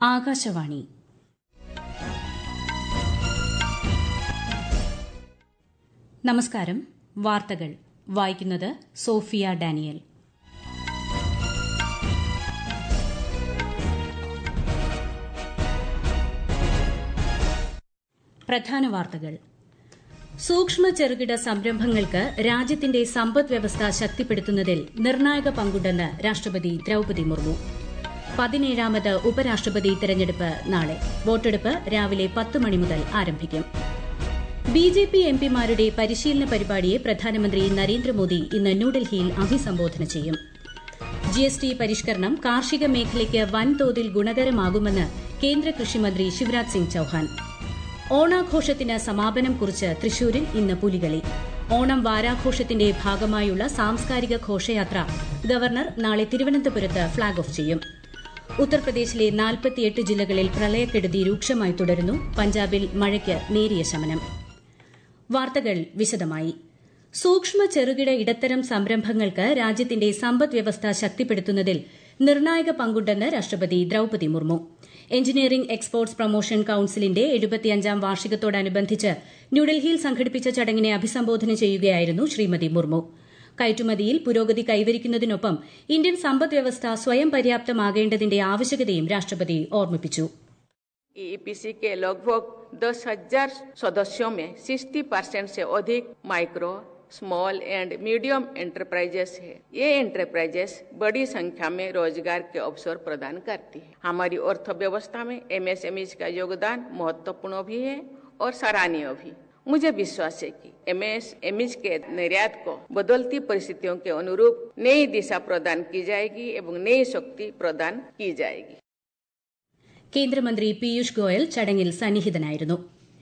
ആകാശവാണി നമസ്കാരം വാർത്തകൾ വായിക്കുന്നത് സോഫിയ ഡാനിയൽ പ്രധാന വാർത്തകൾ സൂക്ഷ്മ ചെറുകിട സംരംഭങ്ങൾക്ക് രാജ്യത്തിന്റെ സമ്പദ് വ്യവസ്ഥ ശക്തിപ്പെടുത്തുന്നതിൽ നിർണായക പങ്കുണ്ടെന്ന് രാഷ്ട്രപതി ദ്രൌപതി മുർമു പതിനേഴാമത് ഉപരാഷ്ട്രപതി തെരഞ്ഞെടുപ്പ് നാളെ വോട്ടെടുപ്പ് രാവിലെ പത്ത് മണി മുതൽ ആരംഭിക്കും ബി ജെ പി എംപിമാരുടെ പരിശീലന പരിപാടിയെ പ്രധാനമന്ത്രി നരേന്ദ്രമോദി ഇന്ന് ന്യൂഡൽഹിയിൽ അഭിസംബോധന ചെയ്യും ജിഎസ്ടി പരിഷ്കരണം കാർഷിക മേഖലയ്ക്ക് വൻതോതിൽ ഗുണകരമാകുമെന്ന് കേന്ദ്ര കൃഷിമന്ത്രി ശിവരാജ് സിംഗ് ചൌഹാൻ ഓണാഘോഷത്തിന് സമാപനം കുറിച്ച് തൃശൂരിൽ ഇന്ന് പുലികളി ഓണം വാരാഘോഷത്തിന്റെ ഭാഗമായുള്ള സാംസ്കാരിക ഘോഷയാത്ര ഗവർണർ നാളെ തിരുവനന്തപുരത്ത് ഫ്ളാഗ് ഓഫ് ചെയ്യും ഉത്തർപ്രദേശിലെ നാൽപ്പത്തിയെട്ട് ജില്ലകളിൽ പ്രളയക്കെടുതി രൂക്ഷമായി തുടരുന്നു പഞ്ചാബിൽ മഴയ്ക്ക് നേരിയ ശമനം വാർത്തകൾ വിശദമായി സൂക്ഷ്മ ചെറുകിട ഇടത്തരം സംരംഭങ്ങൾക്ക് രാജ്യത്തിന്റെ സമ്പദ് വ്യവസ്ഥ ശക്തിപ്പെടുത്തുന്നതിൽ നിർണായക പങ്കുണ്ടെന്ന് രാഷ്ട്രപതി Droupadi Murmu engineering exports promotion കൌൺസിലിന്റെ എഴുപത്തിയഞ്ചാം വാർഷികത്തോടനുബന്ധിച്ച് ന്യൂഡൽഹിയിൽ സംഘടിപ്പിച്ച ചടങ്ങിനെ അഭിസംബോധന ചെയ്യുകയായിരുന്നു ശ്രീമതി മുർമു കയറ്റുമതിയിൽ പുരോഗതി കൈവരിക്കുന്നതിനൊപ്പം ഇന്ത്യൻ സമ്പദ് വ്യവസ്ഥ സ്വയം പര്യാപ്തമാകേണ്ടതിന്റെ ആവശ്യകതയും രാഷ്ട്രപതി ഓർമ്മിപ്പിച്ചു ईपीसी के लगभग दस हजार सदस्यों में 60 परसेंट से अधिक micro small and medium enterprises है ये एंटरप्राइजेस बड़ी संख्या में रोजगार के अवसर प्रदान करती है हमारी अर्थव्यवस्था में एमएसएमई का योगदान महत्वपूर्ण भी है और सराहनीय भी मुझे विश्वास है कि एमएसएमई के निर्यात को बदलती परिस्थितियों के अनुरूप नई दिशा प्रदान की जाएगी एवं नई शक्ति प्रदान की जाएगी കേന്ദ്രമന്ത്രി പീയൂഷ് ഗോയൽ ചടങ്ങിൽ സന്നിഹിതനായിരുന്നു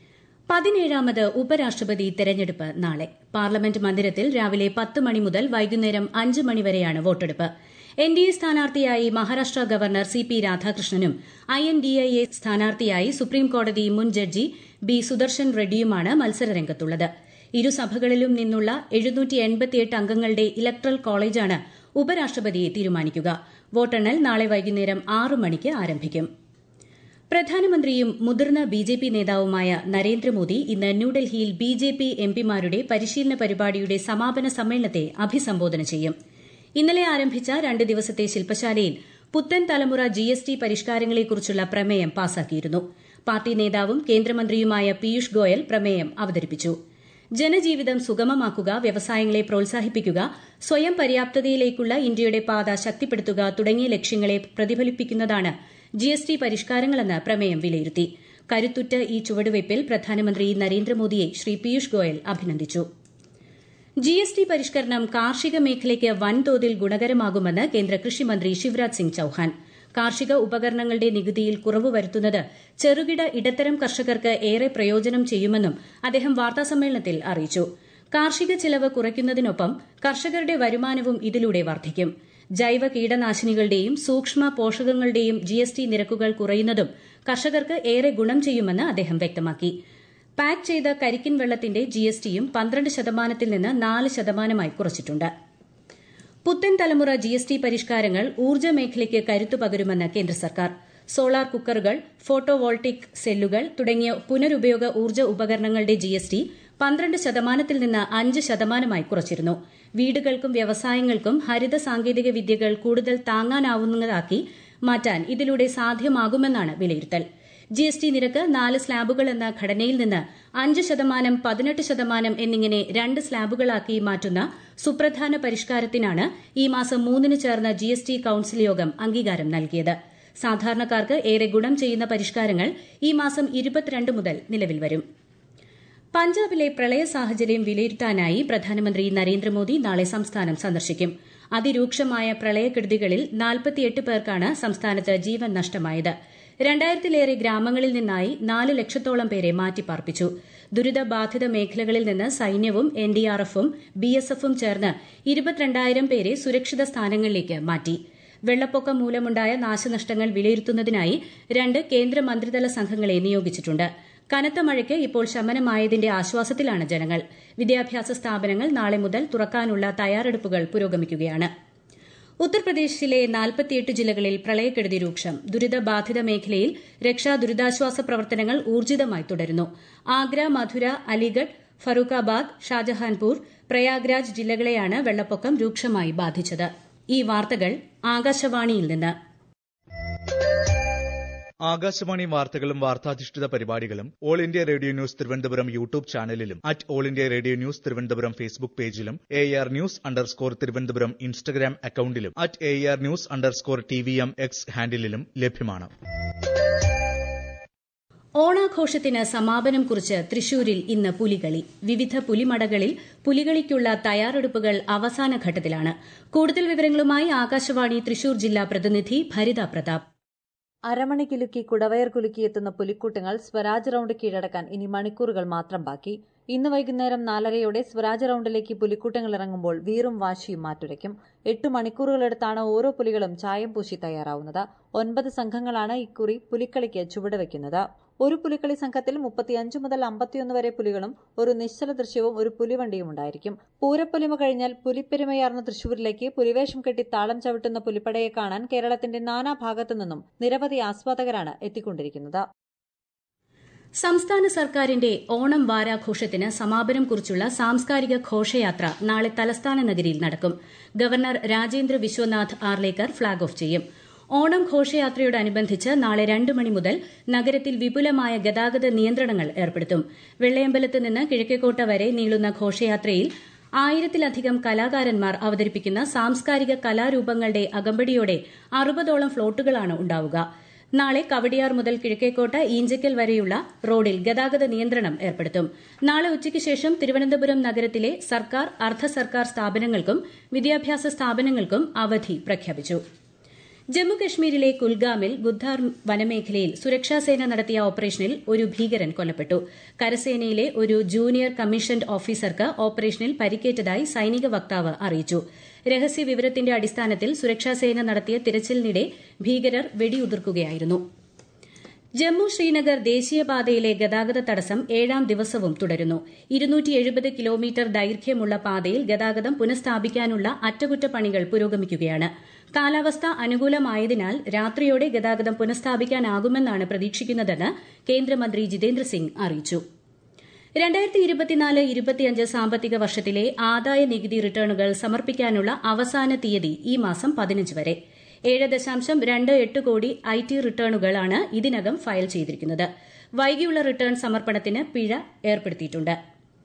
പതിനേഴാമത് ഉപരാഷ്ട്രപതി തെരഞ്ഞെടുപ്പ് നാളെ പാർലമെന്റ് മന്ദിരത്തിൽ രാവിലെ പത്ത് മണി മുതൽ വൈകുന്നേരം അഞ്ച് മണിവരെയാണ് വോട്ടെടുപ്പ് എൻ ഡി എ സ്ഥാനാർത്ഥിയായി മഹാരാഷ്ട്ര ഗവർണർ സി പി രാധാകൃഷ്ണനും I N D I A സ്ഥാനാർത്ഥിയായി സുപ്രീംകോടതി മുൻ ജഡ്ജി ബി സുദർശൻ റെഡ്ഡിയുമാണ് മത്സരരംഗത്തുള്ളത് ഇരുസഭകളിലും നിന്നുള്ള എഴുന്നൂറ്റി അംഗങ്ങളുടെ ഇലക്ട്രൽ കോളേജാണ് ഉപരാഷ്ട്രപതിയെ തീരുമാനിക്കുക വോട്ടെണ്ണൽ നാളെ വൈകുന്നേരം ആറ് മണിക്ക് ആരംഭിക്കും പ്രധാനമന്ത്രിയും മുതിർന്ന ബി ജെ പി നേതാവുമായ നരേന്ദ്രമോദി ഇന്ന് ന്യൂഡൽഹിയിൽ ബി ജെ പി എംപിമാരുടെ പരിശീലന പരിപാടിയുടെ സമാപന സമ്മേളനത്തെ അഭിസംബോധന ചെയ്യും ഇന്നലെ ആരംഭിച്ച രണ്ട് ദിവസത്തെ ശില്പശാലയിൽ പുത്തൻ തലമുറ ജി എസ് ടി പരിഷ്കാരങ്ങളെക്കുറിച്ചുള്ള പ്രമേയം പാസാക്കിയിരുന്നു പാർട്ടി നേതാവും കേന്ദ്രമന്ത്രിയുമായ പീയൂഷ് ഗോയൽ പ്രമേയം അവതരിപ്പിച്ചു ജനജീവിതം സുഗമമാക്കുക വ്യവസായങ്ങളെ പ്രോത്സാഹിപ്പിക്കുക സ്വയം പര്യാപ്തതയിലേക്കുള്ള ഇന്ത്യയുടെ പാത ശക്തിപ്പെടുത്തുക തുടങ്ങിയ ലക്ഷ്യങ്ങളെ പ്രതിഫലിപ്പിക്കുന്നതാണ് ജി എസ് ടി പരിഷ്കാരങ്ങളെന്ന് പ്രമേയം വിലയിരുത്തി കരുത്തുറ്റ ഈ ചുവടുവയ്പിൽ പ്രധാനമന്ത്രി നരേന്ദ്രമോദിയെ ശ്രീ പീയൂഷ് ഗോയൽ അഭിനന്ദിച്ചു ജി എസ് ടി പരിഷ്കരണം കാർഷിക മേഖലയ്ക്ക് വൻതോതിൽ ഗുണകരമാകുമെന്ന് കേന്ദ്ര കൃഷിമന്ത്രി ശിവരാജ് സിംഗ് ചൌഹാൻ കാർഷിക ഉപകരണങ്ങളുടെ നികുതിയിൽ കുറവ് വരുത്തുന്നത് ചെറുകിട ഇടത്തരം കർഷകർക്ക് ഏറെ പ്രയോജനം ചെയ്യുമെന്നും അദ്ദേഹം വാർത്താസമ്മേളനത്തിൽ അറിയിച്ചു കാർഷിക ചെലവ് കുറയ്ക്കുന്നതിനൊപ്പം കർഷകരുടെ വരുമാനവും ഇതിലൂടെ വർദ്ധിക്കും ജൈവ കീടനാശിനികളുടെയും സൂക്ഷ്മ പോഷകങ്ങളുടെയും ജി എസ് ടി നിരക്കുകൾ കുറയുന്നതും കർഷകർക്ക് ഏറെ ഗുണം ചെയ്യുമെന്ന് അദ്ദേഹം വ്യക്തമാക്കി പാക്ക് ചെയ്ത കരിക്കിൻ വെള്ളത്തിന്റെ ജി എസ് ടിയും പന്ത്രണ്ട് ശതമാനത്തിൽ നിന്ന് നാല് ശതമാനമായി കുറച്ചിട്ടുണ്ട് പുത്തൻ തലമുറ ജി എസ് ടി പരിഷ്കാരങ്ങൾ ഊർജ്ജ മേഖലയ്ക്ക് കരുത്തു പകരുമെന്ന് കേന്ദ്ര സർക്കാർ സോളാർ കുക്കറുകൾ ഫോട്ടോ വോൾട്ടിക് സെല്ലുകൾ തുടങ്ങിയ പുനരുപയോഗ ഊർജ്ജ ഉപകരണങ്ങളുടെ ജി എസ് ടി പന്ത്രണ്ട് ശതമാനത്തിൽ നിന്ന് അഞ്ച് ശതമാനമായി കുറച്ചിരുന്നു വീടുകൾക്കും വ്യവസായങ്ങൾക്കും ഹരിത സാങ്കേതിക വിദ്യകൾ കൂടുതൽ താങ്ങാനാവുന്നതാക്കി മാറ്റാൻ ഇതിലൂടെ സാധ്യമാകുമെന്നാണ് വിലയിരുത്തൽ ജി എസ് ടി നിരക്ക് നാല് സ്ലാബുകൾ എന്ന ഘടനയിൽ നിന്ന് അഞ്ച് ശതമാനം പതിനെട്ട് ശതമാനം എന്നിങ്ങനെ രണ്ട് സ്ലാബുകളാക്കി മാറ്റുന്ന സുപ്രധാന പരിഷ്കാരത്തിനാണ് ഈ മാസം മൂന്നിന് ചേർന്ന ജി എസ് ടി കൌൺസിൽ യോഗം അംഗീകാരം നൽകിയത് സാധാരണക്കാർക്ക് ഏറെ ഗുണം ചെയ്യുന്ന പരിഷ്കാരങ്ങൾ ഈ മാസം ഇരുപത്തിരണ്ട് മുതൽ നിലവിൽ വരും പഞ്ചാബിലെ പ്രളയ സാഹചര്യം വിലയിരുത്താനായി പ്രധാനമന്ത്രി നരേന്ദ്രമോദി നാളെ സംസ്ഥാനം സന്ദർശിക്കും അതിരൂക്ഷമായ പ്രളയക്കെടുതികളിൽ നാൽപ്പത്തിയെട്ട് പേർക്കാണ് സംസ്ഥാനത്ത് ജീവൻ നഷ്ടമായത് രണ്ടായിരത്തിലേറെ ഗ്രാമങ്ങളിൽ നിന്നായി നാല് ലക്ഷത്തോളം പേരെ മാറ്റിപ്പാർപ്പിച്ചു ദുരിതബാധിത മേഖലകളിൽ നിന്ന് സൈന്യവും എൻഡിആർഎഫും ബിഎസ്എഫും ചേർന്ന് ഇരുപത്തിരണ്ടായിരം പേരെ സുരക്ഷിത സ്ഥാനങ്ങളിലേക്ക് മാറ്റി വെള്ളപ്പൊക്കം മൂലമുണ്ടായ നാശനഷ്ടങ്ങൾ വിലയിരുത്തുന്നതിനായി രണ്ട് കേന്ദ്ര മന്ത്രിതല സംഘങ്ങളെ നിയോഗിച്ചിട്ടുണ്ട് കനത്ത മഴയ്ക്ക് ഇപ്പോൾ ശമനമായതിന്റെ ആശ്വാസത്തിലാണ് ജനങ്ങൾ വിദ്യാഭ്യാസ സ്ഥാപനങ്ങൾ നാളെ മുതൽ തുറക്കാനുള്ള തയ്യാറെടുപ്പുകൾ പുരോഗമിക്കുകയാണ് ഉത്തർപ്രദേശിലെ നാൽപ്പത്തിയെട്ട് ജില്ലകളിൽ പ്രളയക്കെടുതി രൂക്ഷം ദുരിതബാധിത മേഖലയിൽ രക്ഷാ ദുരിതാശ്വാസ പ്രവർത്തനങ്ങൾ ഊർജിതമായി തുടരുന്നു ആഗ്ര മധുര അലിഗഡ് ഫറൂഖാബാദ് ഷാജഹാൻപൂർ പ്രയാഗ്രാജ് ജില്ലകളെയാണ് വെള്ളപ്പൊക്കം രൂക്ഷമായി ബാധിച്ചത് ഈ വാർത്തകൾ ആകാശവാണിയിൽ നിന്ന് ആകാശവാണി വാർത്തകളും വാർത്താധിഷ്ഠിത പരിപാടികളും all India radio news Thiruvananthapuram YouTube ചാനലിലും at all India radio news Thiruvananthapuram Facebook പേജിലും A R news underscore Thiruvananthapuram Instagram അക്കൌണ്ടിലും at A R news underscore T V M X ഹാൻഡിലും ലഭ്യമാണ് ഓണാഘോഷത്തിന് സമാപനം കുറിച്ച് തൃശൂരിൽ ഇന്ന് പുലികളി വിവിധ പുലിമടകളിൽ പുലികളിക്കുള്ള തയ്യാറെടുപ്പുകൾ അവസാന ഘട്ടത്തിലാണ് കൂടുതൽ വിവരങ്ങളുമായി ആകാശവാണി തൃശൂർ ജില്ലാ പ്രതിനിധി ഭരിത പ്രതാപ് അരമണി കുലുക്കി കുടവയർ കുലുക്കിയെത്തുന്ന പുലിക്കൂട്ടങ്ങൾ സ്വരാജ് റൌണ്ട് കീഴടക്കാൻ ഇനി മണിക്കൂറുകൾ മാത്രം ബാക്കി ഇന്ന് വൈകുന്നേരം നാലരയോടെ സ്വരാജ് റൌണ്ടിലേക്ക് പുലിക്കൂട്ടങ്ങൾ ഇറങ്ങുമ്പോൾ വീറും വാശിയും മാറ്റുരയ്ക്കും എട്ട് മണിക്കൂറുകളെടുത്താണ് ഓരോ പുലികളും ചായം പൂശി തയ്യാറാവുന്നത് ഒൻപത് സംഘങ്ങളാണ് ഇക്കുറി പുലിക്കളിക്ക് ചുവടുവെക്കുന്നത് ഒരു പുലിക്കളി സംഘത്തിൽ മുപ്പത്തിയഞ്ച് മുതൽ അമ്പത്തിയൊന്ന് വരെ പുലികളും ഒരു നിശ്ചല ദൃശ്യവും ഒരു പുലിവണ്ടിയും ഉണ്ടായിരിക്കും പൂരപ്പൊലിമ കഴിഞ്ഞാൽ പുലിപ്പെരുമയാർന്ന തൃശൂരിലേക്ക് പുലിവേഷം കെട്ടി താളം ചവിട്ടുന്ന പുലിപ്പടയെ കാണാൻ കേരളത്തിന്റെ നാനാഭാഗത്തു നിന്നും നിരവധി ആസ്വാദകരാണ് എത്തിക്കൊണ്ടിരിക്കുന്നത് സംസ്ഥാന സർക്കാരിന്റെ ഓണം വാരാഘോഷത്തിന് സമാപനം കുറിച്ചുള്ള സാംസ്കാരിക ഘോഷയാത്ര നാളെ തലസ്ഥാന നഗരിയിൽ നടക്കും governor Rajendra Vishwanath Arlekar flag off ചെയ്യും ഓണം ഘോഷയാത്രയോടനുബന്ധിച്ച് നാളെ രണ്ട് മണി മുതൽ നഗരത്തിൽ വിപുലമായ ഗതാഗത നിയന്ത്രണങ്ങൾ ഏർപ്പെടുത്തും വെള്ളയമ്പലത്ത് നിന്ന് കിഴക്കേക്കോട്ട വരെ നീളുന്ന ഘോഷയാത്രയിൽ ആയിരത്തിലധികം കലാകാരന്മാർ അവതരിപ്പിക്കുന്ന സാംസ്കാരിക കലാരൂപങ്ങളുടെ അകമ്പടിയോടെ അറുപതോളം ഫ്ളോട്ടുകളാണ് ഉണ്ടാവുക നാളെ കവടിയാർ മുതൽ കിഴക്കേക്കോട്ട ഈഞ്ചക്കൽ വരെയുള്ള റോഡിൽ ഗതാഗത നിയന്ത്രണം ഏർപ്പെടുത്തും നാളെ ഉച്ചയ്ക്ക് ശേഷം തിരുവനന്തപുരം നഗരത്തിലെ സർക്കാർ അർദ്ധ സർക്കാർ സ്ഥാപനങ്ങൾക്കും വിദ്യാഭ്യാസ സ്ഥാപനങ്ങൾക്കും അവധി പ്രഖ്യാപിച്ചു ജമ്മുകശ്മീരിലെ കുൽഗാമിൽ ഗുദ്ധാർ വനമേഖലയിൽ സുരക്ഷാസേന നടത്തിയ ഓപ്പറേഷനിൽ ഒരു ഭീകരൻ കൊല്ലപ്പെട്ടു കരസേനയിലെ ഒരു ജൂനിയർ കമ്മീഷൻഡ് ഓഫീസർക്ക് ഓപ്പറേഷനിൽ പരിക്കേറ്റതായി സൈനിക വക്താവ് അറിയിച്ചു രഹസ്യ വിവരത്തിന്റെ അടിസ്ഥാനത്തിൽ സുരക്ഷാസേന നടത്തിയ തിരച്ചിലിനിടെ ഭീകരർ വെടിയുതിർക്കുകയായിരുന്നു ജമ്മു ശ്രീനഗർ ദേശീയപാതയിലെ ഗതാഗത തടസ്സം ഏഴാം ദിവസവും തുടരുന്നു കിലോമീറ്റർ ദൈർഘ്യമുള്ള പാതയിൽ ഗതാഗതം പുനഃസ്ഥാപിക്കാനുള്ള അറ്റകുറ്റപ്പണികൾ പുരോഗമിക്കുകയാണ് കാലാവസ്ഥ അനുകൂലമായതിനാൽ രാത്രിയോടെ ഗതാഗതം പുനഃസ്ഥാപിക്കാനാകുമെന്നാണ് പ്രതീക്ഷിക്കുന്നതെന്ന് കേന്ദ്രമന്ത്രി ജിതേന്ദ്ര സിംഗ് അറിയിച്ചു രണ്ടായിരത്തി ഇരുപത്തിനാല് ഇരുപത്തിയഞ്ച് സാമ്പത്തിക വർഷത്തിലെ ആദായ നികുതി റിട്ടേണുകൾ സമർപ്പിക്കാനുള്ള അവസാന തീയതി ഈ മാസം പതിനഞ്ച് വരെ ഏഴ് ദശാംശം രണ്ട് എട്ട് കോടി ഐ ടി റിട്ടേണുകളാണ് ഇതിനകം ഫയൽ ചെയ്തിരിക്കുന്നത് വൈകിയുള്ള റിട്ടേൺ സമർപ്പണത്തിന് പിഴ ഏർപ്പെടുത്തിയിട്ടുണ്ട്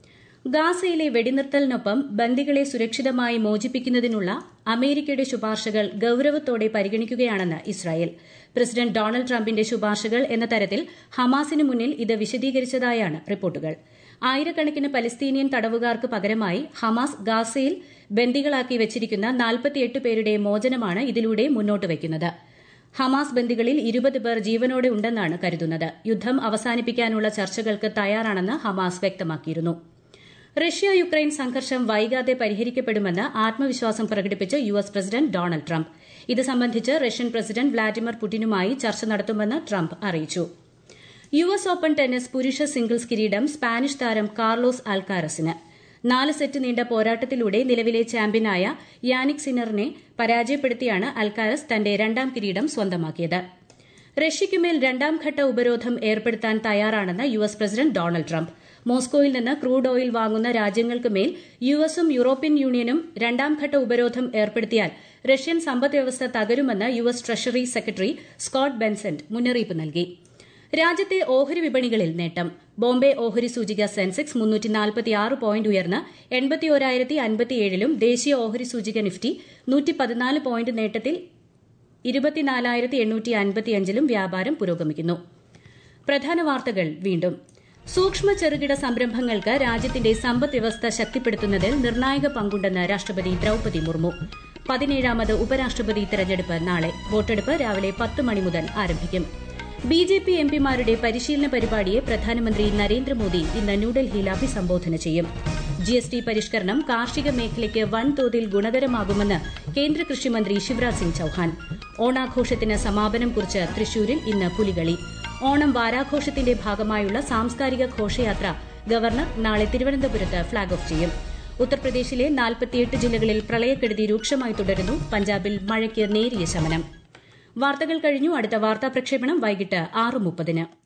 ഗാസയിലെ വെടിനിർത്തലിനൊപ്പം ബന്ദികളെ സുരക്ഷിതമായി മോചിപ്പിക്കുന്നതിനുള്ള അമേരിക്കയുടെ ശുപാർശകൾ ഗൌരവത്തോടെ പരിഗണിക്കുകയാണെന്ന് ഇസ്രായേൽ പ്രസിഡന്റ് ഡൊണാൾഡ് ട്രംപിന്റെ ശുപാർശകൾ എന്ന തരത്തിൽ ഹമാസിന് മുന്നിൽ ഇത് വിശദീകരിച്ചതായാണ് റിപ്പോർട്ടുകൾ ആയിരക്കണക്കിന് പലസ്തീനിയൻ തടവുകാർക്ക് പകരമായി ഹമാസ് ഗാസയിൽ ബന്ദികളാക്കി വെച്ചിരിക്കുന്ന നാൽപ്പത്തിയെട്ട് പേരുടെ മോചനമാണ് ഇതിലൂടെ മുന്നോട്ട് വയ്ക്കുന്നത് ഹമാസ് ബന്ദികളിൽ ഇരുപത് പേർ ജീവനോടെ ഉണ്ടെന്നാണ് കരുതുന്നത് യുദ്ധം അവസാനിപ്പിക്കാനുള്ള ചർച്ചകൾക്ക് തയ്യാറാണെന്ന് ഹമാസ് വ്യക്തമാക്കിയിരുന്നു റഷ്യ യുക്രൈൻ സംഘർഷം വൈകാതെ പരിഹരിക്കപ്പെടുമെന്ന് ആത്മവിശ്വാസം പ്രകടിപ്പിച്ച് U S president Donald Trump ഇത് സംബന്ധിച്ച് റഷ്യൻ പ്രസിഡന്റ് വ്ളാഡിമിർ പുടിനുമായി ചർച്ച നടത്തുമെന്ന് ട്രംപ് അറിയിച്ചു യു എസ് ഓപ്പൺ ടെന്നീസ് പുരുഷ സിംഗിൾസ് കിരീടം സ്പാനിഷ് താരം കാർലോസ് അൽക്കാരസിന് നാല് സെറ്റ് നീണ്ട പോരാട്ടത്തിലൂടെ നിലവിലെ ചാമ്പ്യനായ യാനിക് സിനറിനെ പരാജയപ്പെടുത്തിയാണ് അൽക്കാരസ് തന്റെ രണ്ടാം കിരീടം സ്വന്തമാക്കിയത് റഷ്യയ്ക്കുമേൽ രണ്ടാം ഘട്ട ഉപരോധം ഏർപ്പെടുത്താൻ തയ്യാറാണെന്ന് U S president Donald Trump മോസ്കോയിൽ നിന്ന് ക്രൂഡ് ഓയിൽ വാങ്ങുന്ന രാജ്യങ്ങൾക്ക് മേൽ യു എസും യൂറോപ്യൻ യൂണിയനും രണ്ടാം ഘട്ട ഉപരോധം ഏർപ്പെടുത്തിയാൽ റഷ്യൻ സമ്പദ്വ്യവസ്ഥ തകരുമെന്ന് U S treasury secretary Scott Bessent മുന്നറിയിപ്പ് നൽകി രാജ്യത്തെ ഓഹരി വിപണികളിൽ നേട്ടം ബോംബെ ഓഹരി സൂചിക സെൻസെക്സ് മുന്നൂറ്റിനാൽപ്പത്തിയാറ് പോയിന്റ് ഉയർന്ന് എൺപത്തിയോരായിരത്തി അൻപത്തിയേഴിലും ദേശീയ ഓഹരി സൂചിക നിഫ്റ്റി നൂറ്റി പതിനാല് പോയിന്റ് നേട്ടത്തിൽ ഇരുപത്തിനാലായിരത്തി എണ്ണൂറ്റി അൻപത്തിയഞ്ചിലും വ്യാപാരം പുരോഗമിക്കുന്നു പ്രധാന വാർത്തകൾ വീണ്ടും സൂക്ഷ്മ ചെറുകിട സംരംഭങ്ങൾക്ക് രാജ്യത്തിന്റെ സമ്പദ് വ്യവസ്ഥ ശക്തിപ്പെടുത്തുന്നതിൽ നിർണായക പങ്കുണ്ടെന്ന് രാഷ്ട്രപതി ദ്രൌപതി മുർമു പതിനേഴാമത് ഉപരാഷ്ട്രപതി തെരഞ്ഞെടുപ്പ് നാളെ വോട്ടെടുപ്പ് രാവിലെ പത്ത് മണി മുതൽ ആരംഭിക്കും ബി ജെ പി എംപിമാരുടെ പരിശീലന പരിപാടിയെ പ്രധാനമന്ത്രി നരേന്ദ്രമോദി ഇന്ന് ന്യൂഡൽഹിയിൽ അഭിസംബോധന ചെയ്യും ജി എസ് ടി പരിഷ്കരണം കാർഷിക മേഖലയ്ക്ക് വൻതോതിൽ ഗുണകരമാകുമെന്ന് കേന്ദ്ര കൃഷിമന്ത്രി ശിവരാജ് സിംഗ് ചൌഹാൻ ഓണാഘോഷത്തിന് സമാപനം കുറിച്ച് തൃശൂരിൽ ഇന്ന് പുലികളി ഓണം വാരാഘോഷത്തിന്റെ ഭാഗമായുള്ള സാംസ്കാരിക ഘോഷയാത്ര ഗവർണർ നാളെ തിരുവനന്തപുരത്ത് ഫ്ളാഗ് ഓഫ് ചെയ്യും ഉത്തർപ്രദേശിലെ നാൽപ്പത്തിയെട്ട് ജില്ലകളിൽ പ്രളയക്കെടുതി രൂക്ഷമായി തുടരുന്നു പഞ്ചാബിൽ മഴയ്ക്ക് നേരിയ ശമനം വാർത്തകൾ കഴിഞ്ഞു അടുത്ത വാർത്താ പ്രക്ഷേപണം വൈകിട്ട് ആറ് മുപ്പതിന്